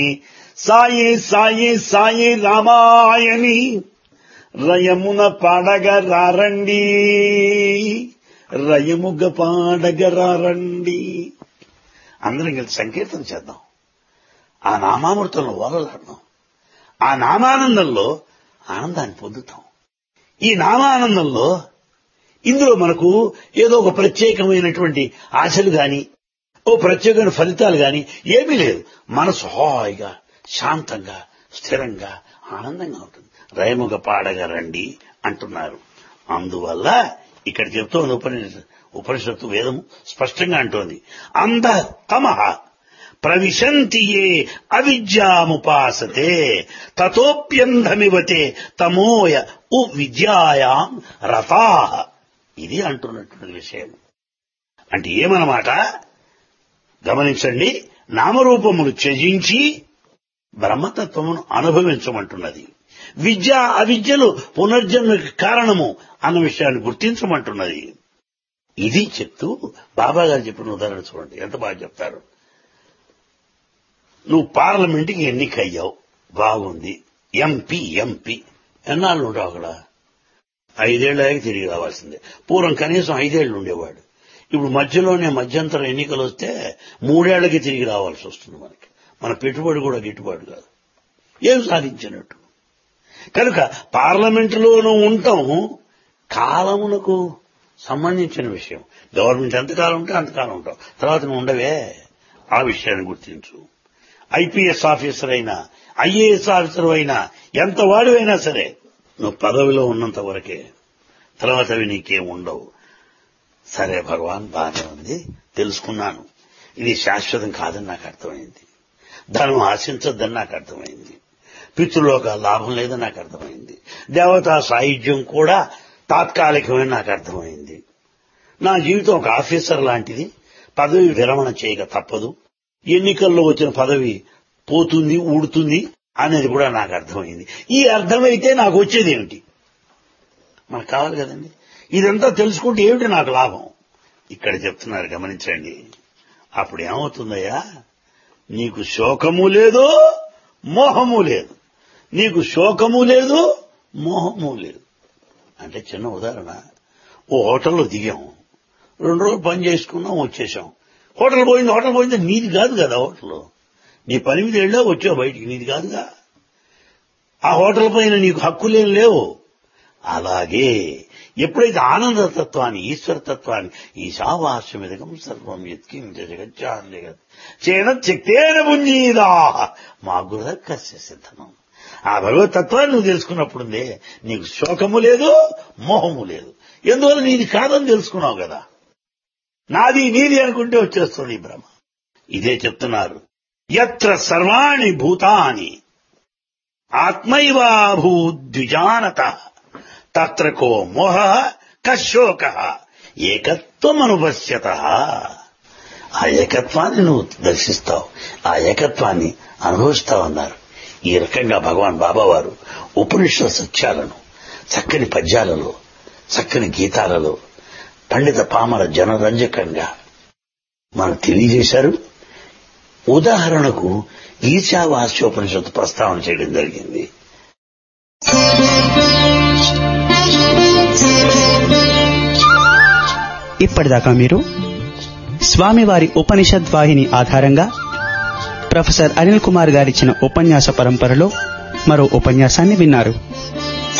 సాయి సాయి సాయి రామాయణి రయమున పాడగరారండి రయముగ పాడగరారండి అందరం కలిసి సంకీర్తన చేద్దాం ఆ నామామృతంలో ఓలలాడదాం ఆ నామానందంలో ఆనందాన్ని పొందుతాం ఈ నామానందంలో ఇందులో మనకు ఏదో ఒక ప్రత్యేకమైనటువంటి ఆశలు గాని ఓ ప్రత్యేకమైన ఫలితాలు గాని ఏమీ లేదు మనసు హాయిగా శాంతంగా స్థిరంగా ఆనందంగా ఉంటుంది రైముగ పాడగా రండి అంటున్నారు అందువల్ల ఇక్కడ చెప్తోంది ఉపనిషత్తు ఉపనిషత్తు వేదము స్పష్టంగా అంటోంది అంధ తమః ప్రవిశంతి ఏ అవిద్యాముపాసతే తతోప్యంధమివతే తమోయ ఉ విద్యాయాం రతా ఇది అంటున్నటువంటి విషయం అంటే ఏమన్నమాట గమనించండి నామరూపములు త్యజించి బ్రహ్మతత్వమును అనుభవించమంటున్నది విద్య అవిద్యలు పునర్జన్మకి కారణము అన్న విషయాన్ని గుర్తించమంటున్నది ఇది చెప్తూ బాబా గారు చెప్పిన ఉదాహరణ చూడండి ఎంత బాగా చెప్తారు నువ్వు పార్లమెంట్కి ఎన్నికయ్యావు బాగుంది ఎంపీ ఎంపీ ఎన్నాళ్ళు ఉంటావు అక్కడ ఐదేళ్లకి తిరిగి రావాల్సిందే పూర్వం కనీసం ఐదేళ్లు ఉండేవాడు ఇప్పుడు మధ్యలోనే మధ్యంతర ఎన్నికలు వస్తే మూడేళ్లకి తిరిగి రావాల్సి వస్తుంది మనకి మన పెట్టుబడి కూడా గిట్టుబాటు కాదు ఏం సాధించినట్టు కనుక పార్లమెంటులోనూ ఉండటం కాలమునకు సంబంధించిన విషయం గవర్నమెంట్ ఎంతకాలం ఉంటే అంతకాలం ఉంటాం తర్వాత నువ్వు ఉండవే ఆ విషయాన్ని గుర్తించు ఐపీఎస్ ఆఫీసర్ అయినా ఐఏఎస్ ఆఫీసర్ అయినా ఎంత వాడివైనా సరే నువ్వు పదవిలో ఉన్నంత వరకే తర్వాత అవి నీకేం ఉండవు సరే భగవాన్ బాగానే ఉంది తెలుసుకున్నాను ఇది శాశ్వతం కాదని నాకు అర్థమైంది ధనం ఆశించొద్దని నాకు అర్థమైంది పితృలోక లాభం లేదని నాకు అర్థమైంది దేవతా సాహిత్యం కూడా తాత్కాలికమని నాకు అర్థమైంది నా జీవితం ఒక ఆఫీసర్ లాంటిది పదవి విరమణ చేయక తప్పదు ఎన్నికల్లో వచ్చిన పదవి పోతుంది ఊడుతుంది అనేది కూడా నాకు అర్థమైంది ఈ అర్థమైతే నాకు వచ్చేది ఏమిటి మనకు కావాలి కదండి ఇదంతా తెలుసుకుంటే ఏమిటి నాకు లాభం ఇక్కడ చెప్తున్నారు గమనించండి అప్పుడు ఏమవుతుందయ్యా నీకు శోకము లేదు మోహము లేదు నీకు శోకము లేదు మోహము లేదు అంటే చిన్న ఉదాహరణ ఓ హోటల్లో దిగాం రెండు రోజులు పని చేసుకున్నాం వచ్చేసాం హోటల్ పోయింది హోటల్ పోయింది నీది కాదు కదా హోటల్ నీ పని మీద వెళ్ళావు వచ్చావు బయటికి నీది కాదుగా ఆ హోటల్ పైన నీకు హక్కులేం లేవు అలాగే ఎప్పుడైతే ఆనందతత్వాన్ని ఈశ్వరతత్వాన్ని ఈశావాస్యమిదకం సర్వం ఎత్కిం జగజ్జాన్ జగత్ చేన శక్తేన పుంజీదా మా గురుద కస్య సిద్ధనం ఆ భగవతత్వాన్ని నువ్వు తెలుసుకున్నప్పుడుందే నీకు శోకము లేదు మోహము లేదు ఎందువల్ల నీది కాదని తెలుసుకున్నావు కదా నాది నీది అనుకుంటే వచ్చేస్తుంది ఈ భ్రమ ఇదే చెప్తున్నారు ఎత్ర సర్వాణి భూతాని ఆత్మైవాభూద్విజానత తత్ర కో మోహ కశోక ఏకత్వమనుపశ్యత ఆ ఏకత్వాన్ని నువ్వు దర్శిస్తావు ఆ ఏకత్వాన్ని అనుభవిస్తావు అన్నారు ఈ రకంగా భగవాన్ బాబావారు ఉపనిషద సత్యాలను చక్కని పద్యాలలో చక్కని గీతాలలో పండిత పామర జనరంజకంగా మనకు తెలియజేశారు ఉదాహరణకు ఈశావాస్యోపనిషత్తు ప్రస్తావన చేయడం జరిగింది ఇప్పటిదాకా మీరు స్వామివారి ఉపనిషద్ వాహిని ఆధారంగా ప్రొఫెసర్ అనిల్ కుమార్ గారిచ్చిన ఉపన్యాస పరంపరలో మరో ఉపన్యాసాన్ని విన్నారు